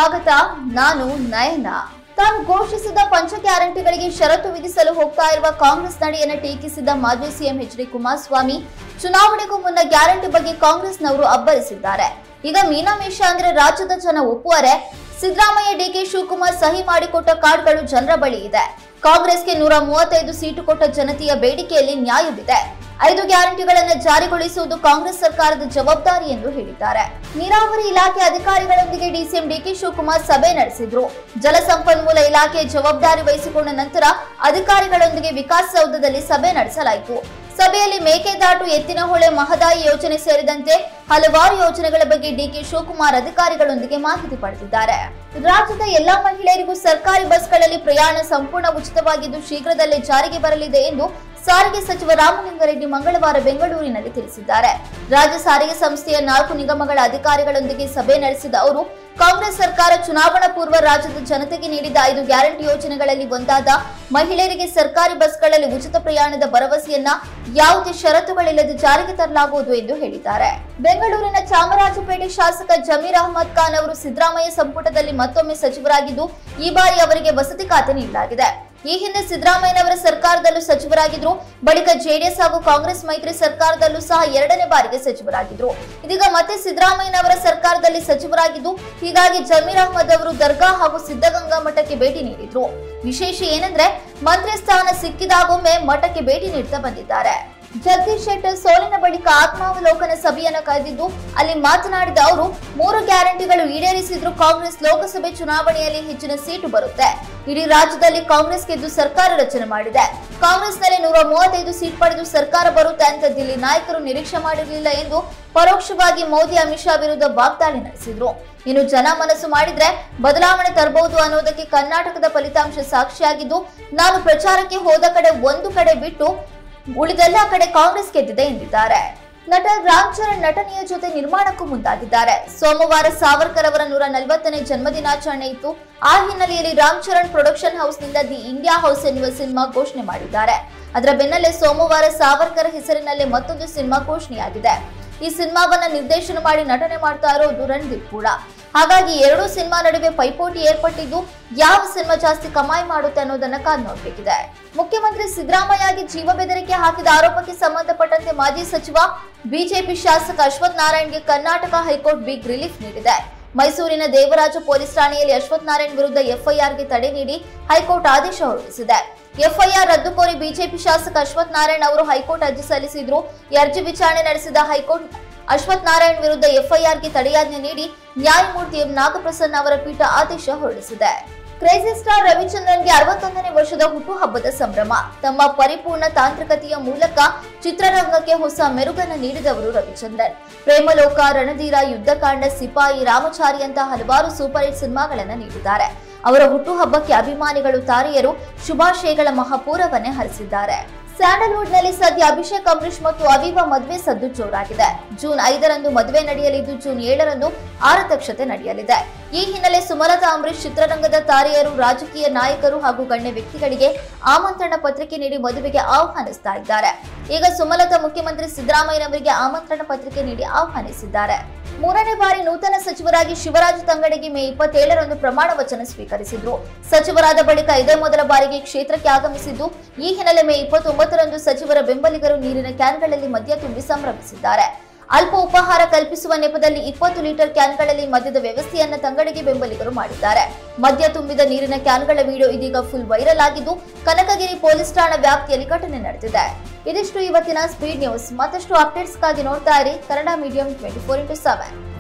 ಸ್ವಾಗತ ನಾನು ನಯನ ತಾನು ಘೋಷಿಸಿದ ಪಂಚ ಗ್ಯಾರಂಟಿಗಳಿಗೆ ಷರತ್ತು ವಿಧಿಸಲು ಹೋಗ್ತಾ ಇರುವ ಕಾಂಗ್ರೆಸ್ ನಡೆಯನ್ನು ಟೀಕಿಸಿದ ಮಾಜಿ ಸಿಎಂ ಎಚ್ ಡಿ ಕುಮಾರಸ್ವಾಮಿ ಚುನಾವಣೆಗೂ ಮುನ್ನ ಗ್ಯಾರಂಟಿ ಬಗ್ಗೆ ಕಾಂಗ್ರೆಸ್ನವರು ಅಬ್ಬರಿಸಿದ್ದಾರೆ ಈಗ ಮೀನಾಮೇಷ ಅಂದ್ರೆ ರಾಜ್ಯದ ಜನ ಒಪ್ಪುವರೆ ಸಿದ್ದರಾಮಯ್ಯ ಡಿಕೆ ಶಿವಕುಮಾರ್ ಸಹಿ ಮಾಡಿಕೊಟ್ಟ ಕಾರ್ಡ್ಗಳು ಜನರ ಬಳಿ ಇದೆ ಕಾಂಗ್ರೆಸ್ಗೆ ನೂರ ಮೂವತ್ತೈದು ಸೀಟು ಕೊಟ್ಟ ಜನತೆಯ ಬೇಡಿಕೆಯಲ್ಲಿ ನ್ಯಾಯವಿದೆ ಐದು ಗ್ಯಾರಂಟಿಗಳನ್ನು ಜಾರಿಗೊಳಿಸುವುದು ಕಾಂಗ್ರೆಸ್ ಸರ್ಕಾರದ ಜವಾಬ್ದಾರಿ ಎಂದು ಹೇಳಿದ್ದಾರೆ ನೀರಾವರಿ ಇಲಾಖೆ ಅಧಿಕಾರಿಗಳೊಂದಿಗೆ ಡಿಸಿಎಂ ಡಿಕೆ ಶಿವಕುಮಾರ್ ಸಭೆ ನಡೆಸಿದ್ರು ಜಲಸಂಪನ್ಮೂಲ ಇಲಾಖೆ ಜವಾಬ್ದಾರಿ ವಹಿಸಿಕೊಂಡ ನಂತರ ಅಧಿಕಾರಿಗಳೊಂದಿಗೆ ವಿಕಾಸಸೌಧದಲ್ಲಿ ಸಭೆ ನಡೆಸಲಾಯಿತು ಸಭೆಯಲ್ಲಿ ಮೇಕೆದಾಟು ಎತ್ತಿನಹೊಳೆ ಮಹದಾಯಿ ಯೋಜನೆ ಸೇರಿದಂತೆ ಹಲವಾರು ಯೋಜನೆಗಳ ಬಗ್ಗೆ ಡಿಕೆ ಶಿವಕುಮಾರ್ ಅಧಿಕಾರಿಗಳೊಂದಿಗೆ ಮಾಹಿತಿ ಪಡೆದಿದ್ದಾರೆ ರಾಜ್ಯದ ಎಲ್ಲಾ ಮಹಿಳೆಯರಿಗೂ ಸರ್ಕಾರಿ ಬಸ್ಗಳಲ್ಲಿ ಪ್ರಯಾಣ ಸಂಪೂರ್ಣ ಉಚಿತವಾಗಿದ್ದು ಶೀಘ್ರದಲ್ಲೇ ಜಾರಿಗೆ ಬರಲಿದೆ ಎಂದು ಸಾರಿಗೆ ಸಚಿವ ರಾಮಲಿಂಗಾರೆಡ್ಡಿ ಮಂಗಳವಾರ ಬೆಂಗಳೂರಿನಲ್ಲಿ ತಿಳಿಸಿದ್ದಾರೆ ರಾಜ್ಯ ಸಾರಿಗೆ ಸಂಸ್ಥೆಯ ನಾಲ್ಕು ನಿಗಮಗಳ ಅಧಿಕಾರಿಗಳೊಂದಿಗೆ ಸಭೆ ನಡೆಸಿದ ಅವರು ಕಾಂಗ್ರೆಸ್ ಸರ್ಕಾರ ಚುನಾವಣಾ ಪೂರ್ವ ರಾಜ್ಯದ ಜನತೆಗೆ ನೀಡಿದ ಐದು ಗ್ಯಾರಂಟಿ ಯೋಜನೆಗಳಲ್ಲಿ ಒಂದಾದ ಮಹಿಳೆಯರಿಗೆ ಸರ್ಕಾರಿ ಬಸ್ಗಳಲ್ಲಿ ಉಚಿತ ಪ್ರಯಾಣದ ಭರವಸೆಯನ್ನ ಯಾವುದೇ ಷರತ್ತುಗಳಿಲ್ಲದೆ ಜಾರಿಗೆ ತರಲಾಗುವುದು ಎಂದು ಹೇಳಿದ್ದಾರೆ ಬೆಂಗಳೂರಿನ ಚಾಮರಾಜಪೇಟೆ ಶಾಸಕ ಜಮೀರ್ ಅಹಮದ್ ಖಾನ್ ಅವರು ಸಿದ್ದರಾಮಯ್ಯ ಸಂಪುಟದಲ್ಲಿ ಮತ್ತೊಮ್ಮೆ ಸಚಿವರಾಗಿದ್ದು ಈ ಬಾರಿ ಅವರಿಗೆ ವಸತಿ ಖಾತೆ ನೀಡಲಾಗಿದೆ ಈ ಹಿಂದೆ ಸಿದ್ದರಾಮಯ್ಯನವರ ಸರ್ಕಾರದಲ್ಲೂ ಸಚಿವರಾಗಿದ್ರು ಬಳಿಕ ಜೆಡಿಎಸ್ ಹಾಗೂ ಕಾಂಗ್ರೆಸ್ ಮೈತ್ರಿ ಸರ್ಕಾರದಲ್ಲೂ ಸಹ ಎರಡನೇ ಬಾರಿಗೆ ಸಚಿವರಾಗಿದ್ರು ಇದೀಗ ಮತ್ತೆ ಸಿದ್ದರಾಮಯ್ಯನವರ ಸರ್ಕಾರದಲ್ಲಿ ಸಚಿವರಾಗಿದ್ದು ಹೀಗಾಗಿ ಜಮೀರ್ ಅಹಮದ್ ಅವರು ದರ್ಗಾ ಹಾಗೂ ಸಿದ್ಧಗಂಗಾ ಮಠಕ್ಕೆ ಭೇಟಿ ನೀಡಿದ್ರು ವಿಶೇಷ ಏನಂದ್ರೆ ಮಂತ್ರಿ ಸ್ಥಾನ ಸಿಕ್ಕಿದಾಗೊಮ್ಮೆ ಮಠಕ್ಕೆ ಭೇಟಿ ನೀಡ್ತಾ ಬಂದಿದ್ದಾರೆ ಜಗದೀಶ್ ಶೆಟ್ಟರ್ ಸೋಲಿನ ಬಳಿಕ ಆತ್ಮಾವಲೋಕನ ಸಭೆಯನ್ನು ಕರೆದಿದ್ದು ಅಲ್ಲಿ ಮಾತನಾಡಿದ ಅವರು ಮೂರು ಗ್ಯಾರಂಟಿಗಳು ಈಡೇರಿಸಿದ್ರು ಕಾಂಗ್ರೆಸ್ ಲೋಕಸಭೆ ಚುನಾವಣೆಯಲ್ಲಿ ಹೆಚ್ಚಿನ ಸೀಟು ಬರುತ್ತೆ ಇಡೀ ರಾಜ್ಯದಲ್ಲಿ ಕಾಂಗ್ರೆಸ್ ಗೆದ್ದು ಸರ್ಕಾರ ರಚನೆ ಮಾಡಿದೆ ಕಾಂಗ್ರೆಸ್ನಲ್ಲಿ ನೂರ ಮೂವತ್ತೈದು ಸೀಟ್ ಪಡೆದು ಸರ್ಕಾರ ಬರುತ್ತೆ ಅಂತ ದಿಲ್ಲಿ ನಾಯಕರು ನಿರೀಕ್ಷೆ ಮಾಡಿರಲಿಲ್ಲ ಎಂದು ಪರೋಕ್ಷವಾಗಿ ಮೋದಿ ಅಮಿತ್ ಶಾ ವಿರುದ್ಧ ವಾಗ್ದಾಳಿ ನಡೆಸಿದ್ರು ಇನ್ನು ಜನ ಮನಸ್ಸು ಮಾಡಿದ್ರೆ ಬದಲಾವಣೆ ತರಬಹುದು ಅನ್ನೋದಕ್ಕೆ ಕರ್ನಾಟಕದ ಫಲಿತಾಂಶ ಸಾಕ್ಷಿಯಾಗಿದ್ದು ನಾನು ಪ್ರಚಾರಕ್ಕೆ ಹೋದ ಕಡೆ ಒಂದು ಕಡೆ ಬಿಟ್ಟು ಉಳಿದೆಲ್ಲ ಕಡೆ ಕಾಂಗ್ರೆಸ್ ಗೆದ್ದಿದೆ ಎಂದಿದ್ದಾರೆ ನಟ ರಾಮ್ ಚರಣ್ ನಟನೆಯ ಜೊತೆ ನಿರ್ಮಾಣಕ್ಕೂ ಮುಂದಾಗಿದ್ದಾರೆ ಸೋಮವಾರ ಸಾವರ್ಕರ್ ಅವರ ನೂರ ನಲವತ್ತನೇ ಜನ್ಮದಿನಾಚರಣೆ ಇತ್ತು ಆ ಹಿನ್ನೆಲೆಯಲ್ಲಿ ರಾಮ್ ಚರಣ್ ಪ್ರೊಡಕ್ಷನ್ ಹೌಸ್ ನಿಂದ ದಿ ಇಂಡಿಯಾ ಹೌಸ್ ಎನ್ನುವ ಸಿನಿಮಾ ಘೋಷಣೆ ಮಾಡಿದ್ದಾರೆ ಅದರ ಬೆನ್ನಲ್ಲೇ ಸೋಮವಾರ ಸಾವರ್ಕರ್ ಹೆಸರಿನಲ್ಲೇ ಮತ್ತೊಂದು ಸಿನಿಮಾ ಘೋಷಣೆಯಾಗಿದೆ ಈ ಸಿನಿಮಾವನ್ನ ನಿರ್ದೇಶನ ಮಾಡಿ ನಟನೆ ಮಾಡ್ತಾ ಇರೋದು ರಣದೀಪ್ ಕೂಡ ಹಾಗಾಗಿ ಎರಡೂ ಸಿನಿಮಾ ನಡುವೆ ಪೈಪೋಟಿ ಏರ್ಪಟ್ಟಿದ್ದು ಯಾವ ಸಿನಿಮಾ ಜಾಸ್ತಿ ಕಮಾಯಿ ಮಾಡುತ್ತೆ ಅನ್ನೋದನ್ನ ಕಾದು ನೋಡ್ಬೇಕಿದೆ ಮುಖ್ಯಮಂತ್ರಿ ಸಿದ್ದರಾಮಯ್ಯಗೆ ಜೀವ ಬೆದರಿಕೆ ಹಾಕಿದ ಆರೋಪಕ್ಕೆ ಸಂಬಂಧಪಟ್ಟಂತೆ ಮಾಜಿ ಸಚಿವ ಬಿಜೆಪಿ ಶಾಸಕ ಅಶ್ವಥ್ ನಾರಾಯಣ್ಗೆ ಕರ್ನಾಟಕ ಹೈಕೋರ್ಟ್ ಬಿಗ್ ರಿಲೀಫ್ ನೀಡಿದೆ ಮೈಸೂರಿನ ದೇವರಾಜ ಪೊಲೀಸ್ ಠಾಣೆಯಲ್ಲಿ ಅಶ್ವಥ್ ನಾರಾಯಣ್ ವಿರುದ್ಧ ಎಫ್ಐಆರ್ಗೆ ತಡೆ ನೀಡಿ ಹೈಕೋರ್ಟ್ ಆದೇಶ ಹೊರಡಿಸಿದೆ ಎಫ್ಐಆರ್ ರದ್ದು ಕೋರಿ ಬಿಜೆಪಿ ಶಾಸಕ ಅಶ್ವಥ್ ನಾರಾಯಣ್ ಅವರು ಹೈಕೋರ್ಟ್ ಅರ್ಜಿ ಸಲ್ಲಿಸಿದ್ರು ಈ ಅರ್ಜಿ ವಿಚಾರಣೆ ನಡೆಸಿದ ಹೈಕೋರ್ಟ್ ಅಶ್ವಥ್ ನಾರಾಯಣ್ ವಿರುದ್ಧ ಎಫ್ಐಆರ್ಗೆ ತಡೆಯಾಜ್ಞೆ ನೀಡಿ ನ್ಯಾಯಮೂರ್ತಿ ಎಂ ನಾಗಪ್ರಸನ್ನ ಅವರ ಪೀಠ ಆದೇಶ ಹೊರಡಿಸಿದೆ ಕ್ರೇಜಿ ಸ್ಟಾರ್ ರವಿಚಂದ್ರನ್ಗೆ ಅರವತ್ತೊಂದನೇ ವರ್ಷದ ಹುಟ್ಟುಹಬ್ಬದ ಸಂಭ್ರಮ ತಮ್ಮ ಪರಿಪೂರ್ಣ ತಾಂತ್ರಿಕತೆಯ ಮೂಲಕ ಚಿತ್ರರಂಗಕ್ಕೆ ಹೊಸ ಮೆರುಗನ್ನು ನೀಡಿದವರು ರವಿಚಂದ್ರನ್ ಪ್ರೇಮಲೋಕ ರಣಧೀರ ಯುದ್ಧಕಾಂಡ ಸಿಪಾಯಿ ರಾಮಚಾರಿ ಅಂತ ಹಲವಾರು ಸೂಪರ್ ಹಿಟ್ ಸಿನಿಮಾಗಳನ್ನ ನೀಡಿದ್ದಾರೆ ಅವರ ಹುಟ್ಟುಹಬ್ಬಕ್ಕೆ ಅಭಿಮಾನಿಗಳು ತಾರೆಯರು ಶುಭಾಶಯಗಳ ಮಹಾಪೂರವನ್ನೇ ಹರಿಸಿದ್ದಾರೆ ಸ್ಯಾಂಡಲ್ವುಡ್ ನಲ್ಲಿ ಸದ್ಯ ಅಭಿಷೇಕ್ ಅಂಬರೀಶ್ ಮತ್ತು ಅವಿವಾ ಮದುವೆ ಸದ್ದು ಜೋರಾಗಿದೆ ಜೂನ್ ಐದರಂದು ಮದುವೆ ನಡೆಯಲಿದ್ದು ಜೂನ್ ಏಳರಂದು ಆರತಕ್ಷತೆ ನಡೆಯಲಿದೆ ಈ ಹಿನ್ನೆಲೆ ಸುಮಲತಾ ಅಂಬರೀಶ್ ಚಿತ್ರರಂಗದ ತಾರೆಯರು ರಾಜಕೀಯ ನಾಯಕರು ಹಾಗೂ ಗಣ್ಯ ವ್ಯಕ್ತಿಗಳಿಗೆ ಆಮಂತ್ರಣ ಪತ್ರಿಕೆ ನೀಡಿ ಮದುವೆಗೆ ಆಹ್ವಾನಿಸ್ತಾ ಇದ್ದಾರೆ ಈಗ ಸುಮಲತಾ ಮುಖ್ಯಮಂತ್ರಿ ಸಿದ್ದರಾಮಯ್ಯನವರಿಗೆ ಆಮಂತ್ರಣ ಪತ್ರಿಕೆ ನೀಡಿ ಆಹ್ವಾನಿಸಿದ್ದಾರೆ ಮೂರನೇ ಬಾರಿ ನೂತನ ಸಚಿವರಾಗಿ ಶಿವರಾಜ ತಂಗಡಿಗೆ ಮೇ ಇಪ್ಪತ್ತೇಳರಂದು ಪ್ರಮಾಣ ವಚನ ಸ್ವೀಕರಿಸಿದ್ರು ಸಚಿವರಾದ ಬಳಿಕ ಇದೇ ಮೊದಲ ಬಾರಿಗೆ ಕ್ಷೇತ್ರಕ್ಕೆ ಆಗಮಿಸಿದ್ದು ಈ ಹಿನ್ನೆಲೆ ಮೇ ಇಪ್ಪತ್ತೊಂಬತ್ತರಂದು ಸಚಿವರ ಬೆಂಬಲಿಗರು ನೀರಿನ ಕ್ಯಾನ್ಗಳಲ್ಲಿ ಮದ್ಯ ತುಂಬಿ ಸಂಭ್ರಮಿಸಿದ್ದಾರೆ ಅಲ್ಪ ಉಪಹಾರ ಕಲ್ಪಿಸುವ ನೆಪದಲ್ಲಿ ಇಪ್ಪತ್ತು ಲೀಟರ್ ಕ್ಯಾನ್ಗಳಲ್ಲಿ ಮದ್ಯದ ವ್ಯವಸ್ಥೆಯನ್ನ ತಂಗಡಿಗೆ ಬೆಂಬಲಿಗರು ಮಾಡಿದ್ದಾರೆ ಮದ್ಯ ತುಂಬಿದ ನೀರಿನ ಕ್ಯಾನ್ಗಳ ವಿಡಿಯೋ ಇದೀಗ ಫುಲ್ ವೈರಲ್ ಆಗಿದ್ದು ಕನಕಗಿರಿ ಪೊಲೀಸ್ ಠಾಣಾ ವ್ಯಾಪ್ತಿಯಲ್ಲಿ ಘಟನೆ ನಡೆದಿದೆ ಇದಿಷ್ಟು ಇವತ್ತಿನ ಸ್ಪೀಡ್ ನ್ಯೂಸ್ ಮತ್ತಷ್ಟು ಅಪ್ಡೇಟ್ಸ್ಗಾಗಿ ನೋಡ್ತಾ ಇರಿ Kannada medium twenty four into seven